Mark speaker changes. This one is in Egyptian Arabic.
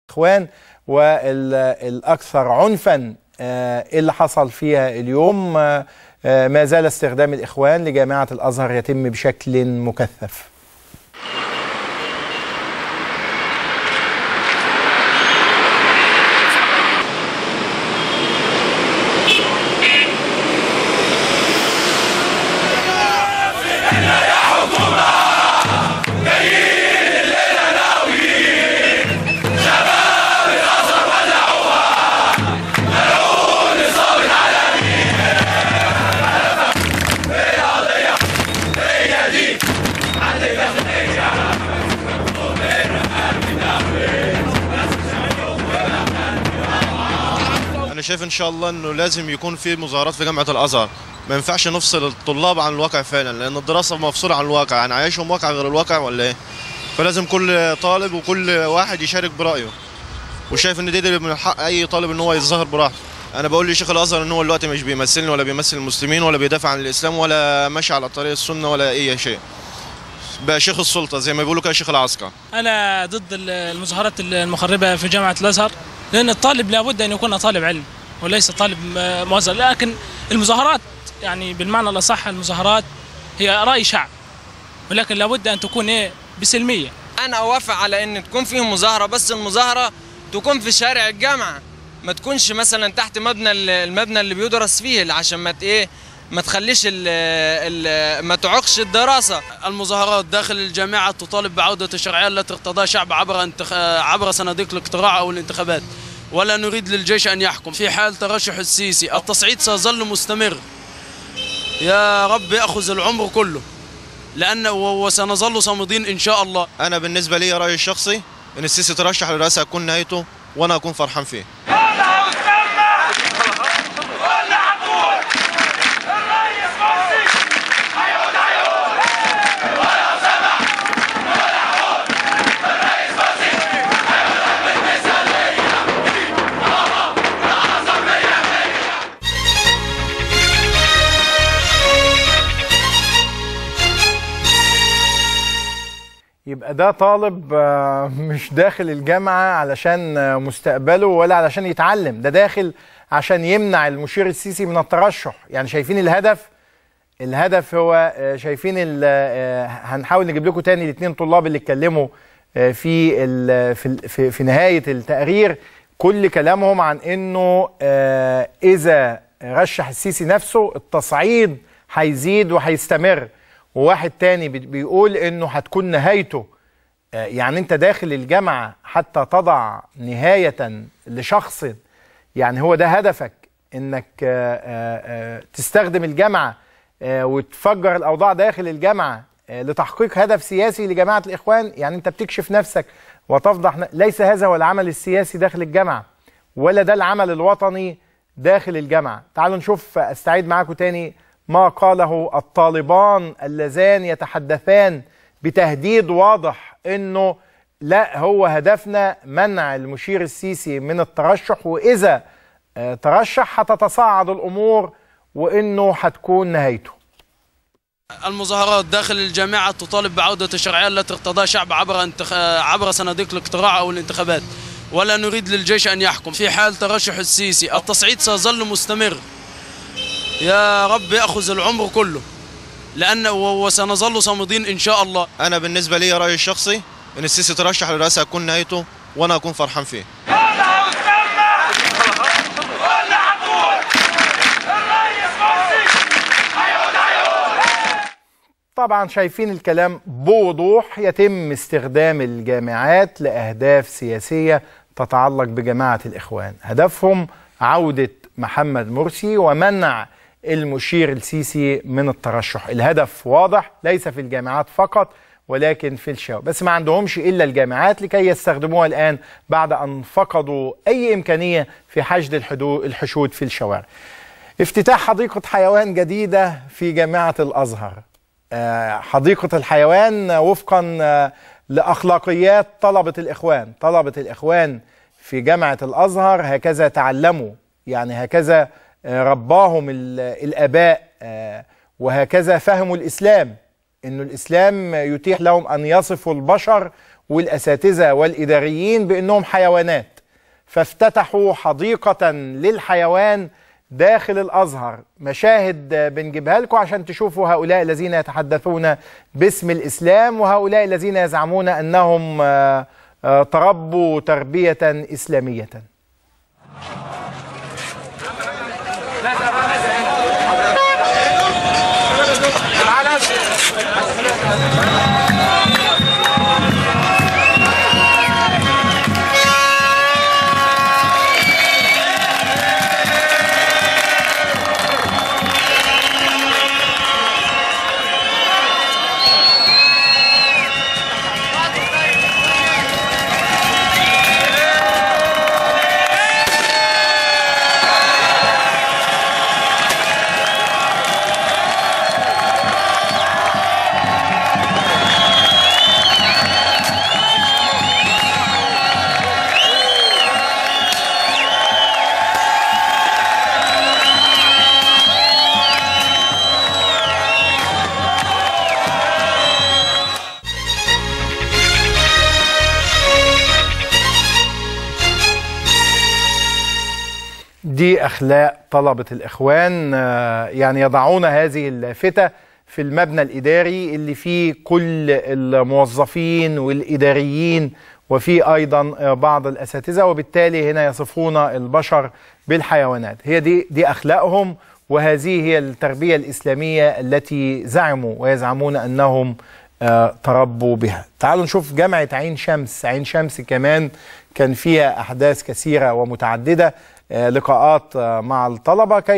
Speaker 1: الاخوان والاكثر عنفا اللي حصل فيها اليوم ما زال استخدام الاخوان لجامعه الازهر يتم بشكل مكثف
Speaker 2: انا شايف ان شاء الله انه لازم يكون في مظاهرات في جامعه الازهر ما ينفعش نفصل الطلاب عن الواقع فعلا لان الدراسه مفصوله عن الواقع يعني عايشهم واقع غير الواقع ولا ايه فلازم كل طالب وكل واحد يشارك برايه وشايف ان دي, دي من حق اي طالب ان هو يتظاهر براحته انا بقول لشيخ الازهر ان هو دلوقتي مش بيمثلني ولا بيمثل المسلمين ولا بيدافع عن الاسلام ولا ماشي على طريق السنه ولا اي شيء بقى شيخ السلطه زي ما بيقولوا كده شيخ العسكر
Speaker 3: انا ضد المظاهرات المخربه في جامعه الازهر لان الطالب لابد ان يكون طالب علم وليس طالب موظف لكن المظاهرات يعني بالمعنى الاصح المظاهرات هي راي شعب ولكن لابد ان تكون ايه بسلميه
Speaker 4: انا اوافق على ان تكون فيه مظاهره بس المظاهره تكون في شارع الجامعه ما تكونش مثلا تحت مبنى المبنى اللي بيدرس فيه عشان ما ايه ما تخليش ال ال ما تعقش الدراسه
Speaker 5: المظاهرات داخل الجامعه تطالب بعوده الشرعيه التي ارتضاها الشعب عبر انتخ... عبر صناديق الاقتراع او الانتخابات ولا نريد للجيش ان يحكم في حال ترشح السيسي التصعيد سيظل مستمر يا رب ياخذ العمر كله لان وسنظل صامدين ان شاء الله
Speaker 2: انا بالنسبه لي رايي الشخصي ان السيسي ترشح للرئاسه هتكون نهايته وانا اكون فرحان فيه
Speaker 1: يبقى ده طالب مش داخل الجامعة علشان مستقبله ولا علشان يتعلم ده داخل عشان يمنع المشير السيسي من الترشح يعني شايفين الهدف الهدف هو شايفين هنحاول نجيب لكم تاني الاثنين طلاب اللي اتكلموا في في في نهاية التقرير كل كلامهم عن انه اذا رشح السيسي نفسه التصعيد هيزيد وهيستمر وواحد تاني بيقول انه هتكون نهايته يعني انت داخل الجامعة حتى تضع نهاية لشخص يعني هو ده هدفك انك تستخدم الجامعة وتفجر الاوضاع داخل الجامعة لتحقيق هدف سياسي لجماعة الاخوان يعني انت بتكشف نفسك وتفضح ليس هذا هو العمل السياسي داخل الجامعة ولا ده العمل الوطني داخل الجامعة تعالوا نشوف استعيد معاكم تاني ما قاله الطالبان اللذان يتحدثان بتهديد واضح انه لا هو هدفنا منع المشير السيسي من الترشح واذا ترشح هتتصاعد الامور وانه هتكون نهايته
Speaker 5: المظاهرات داخل الجامعه تطالب بعوده الشرعيه التي ارتضاها الشعب عبر انتخ... عبر صناديق الاقتراع او الانتخابات ولا نريد للجيش ان يحكم في حال ترشح السيسي التصعيد سيظل مستمر يا رب ياخذ العمر كله لان وسنظل صامدين ان شاء الله
Speaker 2: انا بالنسبه لي رايي الشخصي ان السيسي ترشح للرئاسه هتكون نهايته وانا اكون فرحان فيه
Speaker 1: طبعا شايفين الكلام بوضوح يتم استخدام الجامعات لاهداف سياسيه تتعلق بجماعه الاخوان هدفهم عوده محمد مرسي ومنع المشير السيسي من الترشح الهدف واضح ليس في الجامعات فقط ولكن في الشارع بس ما عندهمش إلا الجامعات لكي يستخدموها الآن بعد أن فقدوا أي إمكانية في حشد الحشود في الشوارع افتتاح حديقة حيوان جديدة في جامعة الأزهر حديقة الحيوان وفقا لأخلاقيات طلبة الإخوان طلبة الإخوان في جامعة الأزهر هكذا تعلموا يعني هكذا رباهم الآباء وهكذا فهموا الإسلام انه الاسلام يتيح لهم ان يصفوا البشر والاساتذه والاداريين بانهم حيوانات فافتتحوا حديقه للحيوان داخل الازهر مشاهد بنجيبها لكم عشان تشوفوا هؤلاء الذين يتحدثون باسم الاسلام وهؤلاء الذين يزعمون انهم آه، آه، تربوا تربيه اسلاميه دي اخلاق طلبه الاخوان آه، يعني يضعون هذه اللافته في المبنى الاداري اللي فيه كل الموظفين والاداريين وفي ايضا آه، بعض الاساتذه وبالتالي هنا يصفون البشر بالحيوانات هي دي دي اخلاقهم وهذه هي التربيه الاسلاميه التي زعموا ويزعمون انهم آه، تربوا بها تعالوا نشوف جامعه عين شمس عين شمس كمان كان فيها احداث كثيره ومتعدده آه، لقاءات آه، مع الطلبه كي